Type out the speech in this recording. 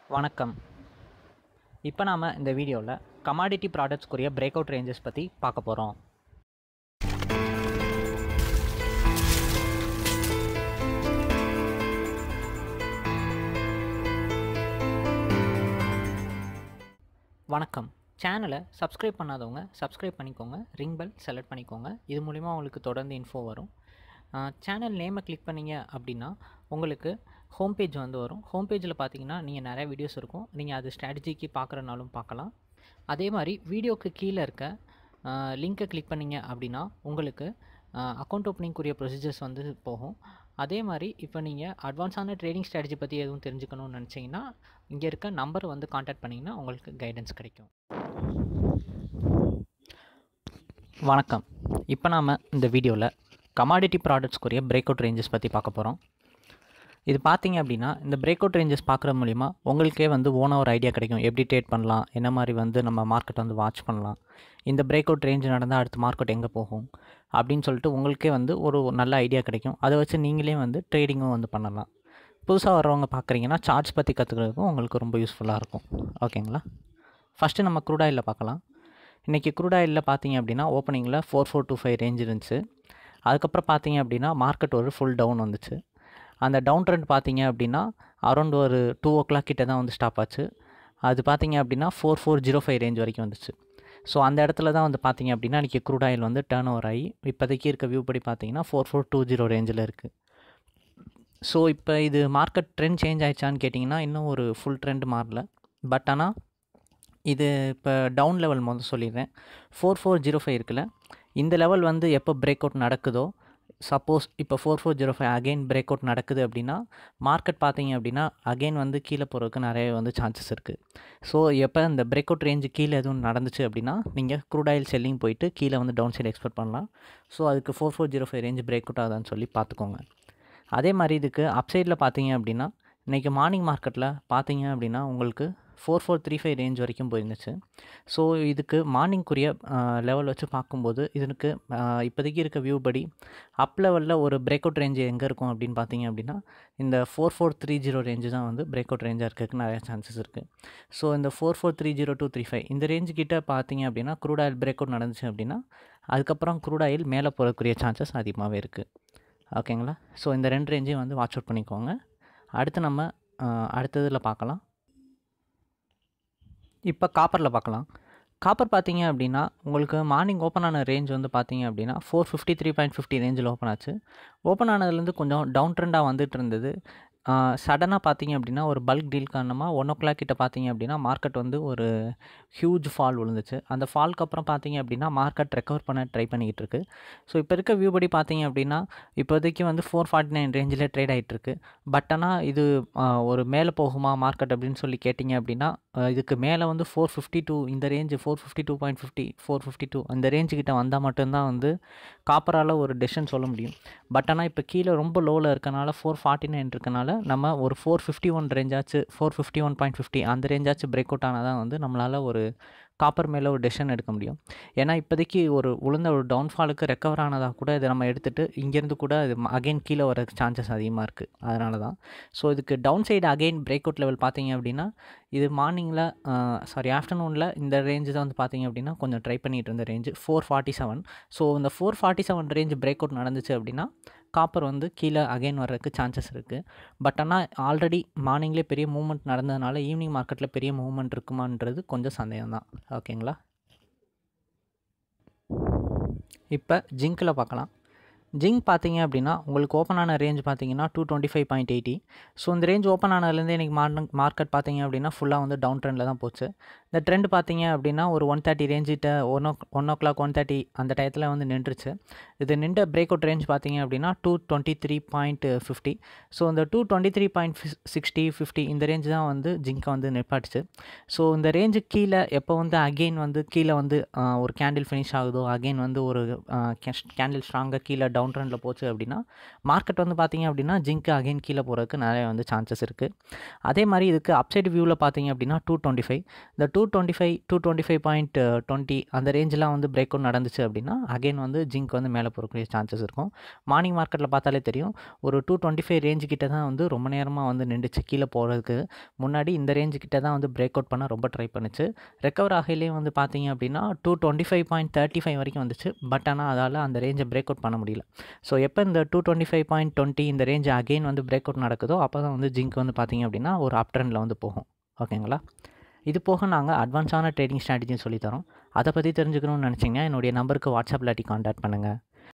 வணக்கம் இப்போ நாம் இந்த வீடியோவில் கமாடிட்டி ப்ராடக்ட்ஸ்க்குரிய பிரேக் அவுட் ரேஞ்சஸ் பற்றி பார்க்க போகிறோம் வணக்கம் சேனலை சப்ஸ்கிரைப் பண்ணாதவங்க சப்ஸ்கிரைப் பண்ணிக்கோங்க ரிங் பெல் செலக்ட் பண்ணிக்கோங்க இது மூலிமா உங்களுக்கு தொடர்ந்து இன்ஃபோ வரும் சேனல் நேமை கிளிக் பண்ணீங்க அப்படின்னா உங்களுக்கு ஹோம் பேஜ் வந்து வரும் ஹோம் பேஜில் பார்த்தீங்கன்னா நீங்கள் நிறைய வீடியோஸ் இருக்கும் நீங்கள் அது ஸ்ட்ராட்டஜிக்கு பார்க்குறனாலும் பார்க்கலாம் அதே மாதிரி வீடியோக்கு கீழே இருக்க லிங்க்கை கிளிக் பண்ணீங்க அப்படின்னா உங்களுக்கு அக்கௌண்ட் ஓப்பனிங்குரிய ப்ரொசீஜர்ஸ் வந்து போகும் அதே மாதிரி இப்போ நீங்கள் அட்வான்ஸான ட்ரேடிங் ஸ்ட்ராட்டஜி பற்றி எதுவும் தெரிஞ்சுக்கணும்னு நினச்சிங்கன்னா இங்கே இருக்க நம்பர் வந்து காண்டாக்ட் பண்ணிங்கன்னா உங்களுக்கு கைடன்ஸ் கிடைக்கும் வணக்கம் இப்போ நாம் இந்த வீடியோவில் கமாடிட்டி ப்ராடக்ட்ஸ்க்குரிய பிரேக் அவுட் ரேஞ்சஸ் பற்றி பார்க்க போகிறோம் இது பார்த்தீங்க அப்படின்னா இந்த பிரேக் அவுட் ரேஞ்சஸ் பார்க்குற மூலிமா உங்களுக்கே வந்து ஓனாக ஒரு ஐடியா கிடைக்கும் எப்படி ட்ரேட் பண்ணலாம் என்ன மாதிரி வந்து நம்ம மார்க்கெட் வந்து வாட்ச் பண்ணலாம் இந்த பிரேக் அவுட் ரேஞ்ச் நடந்தால் அடுத்த மார்க்கெட் எங்கே போகும் அப்படின்னு சொல்லிட்டு உங்களுக்கே வந்து ஒரு நல்ல ஐடியா கிடைக்கும் அதை வச்சு நீங்களே வந்து ட்ரேடிங்கும் வந்து பண்ணலாம் புதுசாக வர்றவங்க பார்க்குறீங்கன்னா சார்ட்ஸ் பற்றி கற்றுக்கிறதுக்கும் உங்களுக்கு ரொம்ப யூஸ்ஃபுல்லாக இருக்கும் ஓகேங்களா ஃபஸ்ட்டு நம்ம க்ரூட் ஆயிலில் பார்க்கலாம் இன்றைக்கி க்ரூட் ஆயிலில் பார்த்தீங்க அப்படின்னா ஓப்பனிங்கில் four four two five range இருந்துச்சு அதுக்கப்புறம் பார்த்தீங்க அப்படின்னா மார்க்கெட் ஒரு ஃபுல் டவுன் வந்துச்சு அந்த டவுன் ட்ரெண்ட் பார்த்தீங்க அப்படின்னா அரௌண்ட் ஒரு டூ ஓ கிளாக் கிட்ட தான் வந்து ஸ்டாப் ஆச்சு அது பார்த்தீங்க அப்படின்னா four four zero five range வரைக்கும் வந்துச்சு ஸோ அந்த இடத்துல தான் வந்து பார்த்தீங்க அப்படின்னா இன்றைக்கி க்ரூட் ஆயில் வந்து டேர்ன் ஓவர் ஆகி இப்போதைக்கு இருக்க வியூ படி பார்த்தீங்கன்னா ஃபோர் ஃபோர் டூ ஜீரோ ரேஞ்சில் இருக்குது ஸோ இப்போ இது மார்க்கெட் ட்ரெண்ட் சேஞ்ச் ஆயிடுச்சான்னு கேட்டிங்கன்னா இன்னும் ஒரு ஃபுல் ட்ரெண்ட் மாறல பட் ஆனால் இது இப்போ டவுன் லெவல் முதல் சொல்லிடுறேன் ஃபோர் ஃபோர் ஜீரோ ஃபைவ் இருக்குல்ல இந்த லெவல் வந்து எப்போ பிரேக் அவுட் நடக்குதோ சப்போஸ் இப்போ four four zero five again break out நடக்குது அப்படின்னா மார்க்கெட் பார்த்தீங்க அப்படின்னா அகெயின் வந்து கீழே போகிறதுக்கு நிறைய வந்து சான்சஸ் இருக்குது ஸோ எப்போ இந்த பிரேக் அவுட் ரேஞ்சு கீழே எதுவும் நடந்துச்சு அப்படின்னா நீங்கள் க்ரூட் ஆயில் செல்லிங் போயிட்டு கீழே வந்து டவுன் சைடு எக்ஸ்பெக்ட் பண்ணலாம் ஸோ அதுக்கு four four zero five range break out ஆகுதான்னு சொல்லி பார்த்துக்கோங்க அதே மாதிரி இதுக்கு அப்சைடில் பார்த்தீங்க அப்படின்னா இன்றைக்கி மார்னிங் மார்க்கெட்டில் பார்த்தீங்க அப்படின்னா உங்களுக்கு four four three five range வரைக்கும் போயிருந்துச்சு ஸோ இதுக்கு மார்னிங்குரிய லெவல் வச்சு பார்க்கும்போது இதுக்கு இப்போதைக்கு இருக்க வியூ படி அப் லெவலில் ஒரு பிரேக் அவுட் ரேஞ்சு எங்கே இருக்கும் அப்படின்னு பார்த்தீங்க அப்படின்னா இந்த four four three zero range தான் வந்து பிரேக் அவுட் ரேஞ்சாக இருக்கிறதுக்கு நிறைய சான்சஸ் இருக்குது ஸோ இந்த four four three zero two three five இந்த ரேஞ்சு கிட்ட பார்த்தீங்க அப்படின்னா க்ரூட் ஆயில் பிரேக் அவுட் நடந்துச்சு அப்படின்னா அதுக்கப்புறம் க்ரூட் ஆயில் மேலே போகக்கூடிய சான்சஸ் அதிகமாகவே இருக்குது ஓகேங்களா ஸோ இந்த ரெண்டு ரேஞ்சையும் வந்து வாட்ச் அவுட் பண்ணிக்கோங்க அடுத்து நம்ம அடுத்ததில் பார்க்கலாம் இப்போ காப்பரில் பார்க்கலாம் காப்பர் பார்த்தீங்க அப்படின்னா உங்களுக்கு மார்னிங் ஓப்பன் ஆன ரேஞ்ச் வந்து பார்த்தீங்க அப்படின்னா four fifty three point fifty ரேஞ்சில் ஓப்பன் ஆச்சு ஓப்பன் ஆனதுலேருந்து கொஞ்சம் டவுன் ட்ரெண்டாக வந்துட்டு இருந்தது சடனாக பார்த்தீங்க அப்படின்னா ஒரு பல்க் டீல் காரணமாக ஒன் ஓ கிளாக் கிட்ட பார்த்தீங்க அப்படின்னா மார்க்கெட் வந்து ஒரு ஹியூஜ் ஃபால் விழுந்துச்சு அந்த ஃபால்க்கு அப்புறம் பார்த்தீங்க அப்படின்னா மார்க்கெட் ரெக்கவர் பண்ண ட்ரை பண்ணிக்கிட்டு இருக்கு ஸோ இப்போ இருக்க வியூ படி பார்த்தீங்க அப்படின்னா இப்போதைக்கு வந்து ஃபோர் ஃபார்ட்டி நைன் ரேஞ்சில் ட்ரேட் ஆகிட்டு இருக்கு பட் ஆனால் இது ஒரு மேலே போகுமா மார்க்கெட் அப்படின்னு சொல்லி கேட்டிங்க அப்படின்னா இதுக்கு மேலே வந்து ஃபோர் ஃபிஃப்டி டூ இந்த range four fifty two point fifty four fifty two அந்த ரேஞ்சுக்கிட்ட வந்தால் மட்டும்தான் வந்து காப்பரால் ஒரு டெசிஷன் சொல்ல முடியும் பட் ஆனால் இப்போ கீழே ரொம்ப லோவில் இருக்கனால ஃபோர் ஃபார்ட்டி நைன் இருக்கனால நம்ம ஒரு ஃபோர் ஃபிஃப்டி ஒன் ரேஞ்சாச்சு four fifty one point fifty அந்த ரேஞ்சாச்சு பிரேக் அவுட் ஆனால் தான் வந்து நம்மளால் ஒரு காப்பர் மேலே ஒரு டெசிஷன் எடுக்க முடியும் ஏன்னா இப்போதைக்கு ஒரு உளுந்த ஒரு டவுன்ஃபாலுக்கு ரெக்கவர் ஆனதாக கூட இதை நம்ம எடுத்துகிட்டு இங்கேருந்து கூட இது அகைன் கீழே வர சான்சஸ் அதிகமாக இருக்குது அதனால தான் ஸோ இதுக்கு downside again break out level பார்த்தீங்க அப்படின்னா இது மார்னிங்கில் சாரி ஆஃப்டர்நூனில் இந்த ரேஞ்சு தான் வந்து பார்த்தீங்க அப்படின்னா கொஞ்சம் ட்ரை பண்ணிகிட்டு இருந்த range four forty seven so இந்த four forty seven range break out நடந்துச்சு அப்படின்னா காப்பர் வந்து கீழே அகைன் வர்றதுக்கு சான்சஸ் இருக்குது பட் ஆனால் ஆல்ரெடி மார்னிங்லேயே பெரிய மூவ்மெண்ட் நடந்ததுனால ஈவினிங் மார்க்கெட்டில் பெரிய மூவ்மெண்ட் இருக்குமான்றது கொஞ்சம் சந்தேகம் தான் ஓகேங்களா இப்போ ஜிங்கில் பார்க்கலாம் ஜிங்க் பார்த்தீங்க அப்படின்னா உங்களுக்கு ஓப்பன் ஆன ரேஞ்ச் பார்த்தீங்கன்னா two twenty five point eighty so இந்த ரேஞ்ச் ஓப்பன் ஆனதுலேருந்து இன்றைக்கி மார்னிங் மார்க்கெட் பார்த்தீங்க அப்படின்னா ஃபுல்லாக வந்து டவுன் ட்ரெண்டில் தான் போச்சு இந்த ட்ரெண்ட் பார்த்தீங்க அப்படின்னா ஒரு ஒன் தேர்ட்டி ரேஞ்சிட்ட one o one o'clock one thirty அந்த டயத்தில் வந்து நின்றுச்சு இது நின்ற பிரேக் அவுட் ரேஞ்ச் பார்த்தீங்க அப்படின்னா two twenty three point fifty so இந்த two twenty three point sixty fifty இந்த ரேஞ்ச் தான் வந்து ஜிங்கை வந்து நிப்பாட்டுச்சு ஸோ இந்த ரேஞ்சு கீழே எப்போ வந்து அகெயின் வந்து கீழே வந்து ஒரு கேண்டில் ஃபினிஷ் ஆகுதோ அகெயின் வந்து ஒரு கேண்டில் ஸ்ட்ராங்காக கீழே டவுன் ட்ரெண்டில் போச்சு அப்படின்னா மார்க்கெட் வந்து பார்த்தீங்க அப்படின்னா ஜிங்க்கு அகைன் கீழே போகிறதுக்கு நிறைய வந்து சான்சஸ் இருக்குது அதே மாதிரி இதுக்கு அப்சைட் வியூவில் பார்த்தீங்க அப்படின்னா டூ டுவெண்ட்டி ஃபைவ் இந்த two two twenty five two twenty five point twenty அந்த ரேஞ்செலாம் வந்து பிரேக் அவுட் நடந்துச்சு அப்படின்னா அகைன் வந்து ஜிங்க் வந்து மேலே போகக்கூடிய சான்சஸ் இருக்கும் மார்னிங் மார்க்கெட்டில் பார்த்தாலே தெரியும் ஒரு டூ டுவெண்ட்டி ஃபைவ் ரேஞ்சு கிட்ட தான் வந்து ரொம்ப நேரமாக வந்து நின்றுச்சு கீழே போகிறதுக்கு முன்னாடி இந்த ரேஞ்சு கிட்ட தான் வந்து பிரேக் அவுட் பண்ண ரொம்ப ட்ரை பண்ணுச்சு ரெக்கவர் ஆகையிலேயே வந்து பார்த்தீங்க அப்படின்னா two twenty five point thirty five வரைக்கும் வந்துச்சு பட் ஆனால் அதால் அந்த ரேஞ்சை பிரேக் அவுட் பண்ண முடியல ஸோ எப்போ இந்த two twenty five point twenty இந்த ரேஞ்ச் அகெயின் வந்து பிரேக் அவுட் நடக்குதோ அப்போ தான் வந்து ஜிங்க் வந்து பார்த்தீங்க அப்படின்னா ஒரு அப் ட்ரெண்டில் வந்து போகும் ஓகேங்களா இது போக நாங்கள் அட்வான்ஸான ட்ரேடிங் ஸ்ட்ராட்டஜின்னு சொல்லித்தரோம் அதை பற்றி தெரிஞ்சுக்கணும்னு நினச்சிங்கன்னா என்னுடைய நம்பருக்கு வாட்ஸ்அப் இல்லாட்டி காண்டாக்ட் பண்ணுங்கள்